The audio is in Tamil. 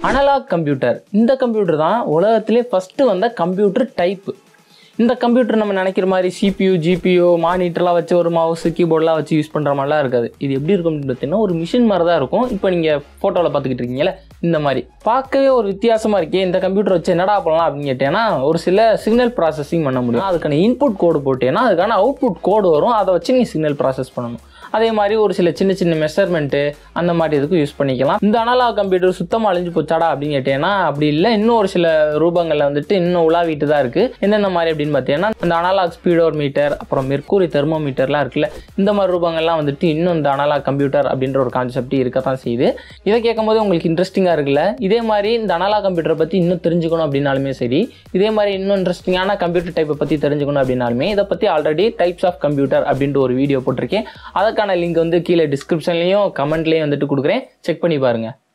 அனலாக் கம்ப்யூட்டர் இந்த கம்ப்யூட்டர் தான் உலகத்திலே ஃபஸ்ட்டு வந்த கம்ப்யூட்டர் டைப்பு இந்த கம்ப்யூட்டர் நம்ம நினைக்கிற மாதிரி சிபியூ ஜிபியூ மானிட்டர்லாம் வச்சு ஒரு மவுஸ் கீபோர்டெலாம் வச்சு யூஸ் பண்ணுற மாதிரிலாம் இருக்காது இது எப்படி இருக்கும் அப்படின்னு பார்த்தீங்கன்னா ஒரு மிஷின் மாதிரி தான் இருக்கும் இப்போ நீங்கள் ஃபோட்டோவில் பார்த்துக்கிட்டு இருக்கீங்களே இந்த மாதிரி பார்க்கவே ஒரு வித்தியாசமாக இருக்கே இந்த கம்ப்யூட்டர் வச்சு என்னடா பண்ணலாம் அப்படின்னு கேட்டேன்னா ஒரு சில சிக்னல் ப்ராசஸிங் பண்ண முடியும் அதுக்கான இன்புட் கோடு போட்டேன்னா அதுக்கான அவுட்புட் கோடு வரும் அதை வச்சு நீ சிக்னல் ப்ராசஸ் பண்ணணும் அதே மாதிரி ஒரு சில சின்ன சின்ன மெஷர்மெண்ட்டு அந்த மாதிரி இதுக்கு யூஸ் பண்ணிக்கலாம் இந்த அனலாக் கம்ப்யூட்டர் சுத்தமாக அழிஞ்சு போச்சாடா அப்படின்னு கேட்டேன்னா அப்படி இல்லை இன்னும் ஒரு சில ரூபங்களில் வந்துட்டு இன்னும் உலாவிட்டு தான் இருக்குது எந்தெந்த மாதிரி அப்படின்னு பார்த்தீங்கன்னா இந்த அனலாக் ஸ்பீடோர் மீட்டர் அப்புறம் மெர்க்கூரி தெர்மோமீட்டர்லாம் இருக்குல்ல இந்த மாதிரி ரூபங்கள்லாம் வந்துட்டு இன்னும் இந்த அனலாக் கம்ப்யூட்டர் அப்படின்ற ஒரு கான்செப்ட் இருக்க தான் செய்யுது இதை கேட்கும்போது உங்களுக்கு இன்ட்ரெஸ்டிங்காக இருக்குல்ல இதே மாதிரி இந்த அனலாக் கம்ப்யூட்டரை பற்றி இன்னும் தெரிஞ்சுக்கணும் அப்படின்னாலுமே சரி இதே மாதிரி இன்னும் இன்ட்ரெஸ்டிங்கான கம்ப்யூட்டர் டைப்பை பற்றி தெரிஞ்சுக்கணும் அப்படின்னாலுமே இதை பற்றி ஆல்ரெடி டைப்ஸ் ஆஃப் கம்ப்யூட்டர் அப்படின்ட்டு ஒரு வீடியோ போட்டிருக்கேன் அதுக்கான லிங்க் வந்து கீழே டிஸ்கிரிப்ஷன்லையும் கமெண்ட்லேயும் வந்துட்டு கொடுக்குறேன் செக் பண்ணி பாருங்கள்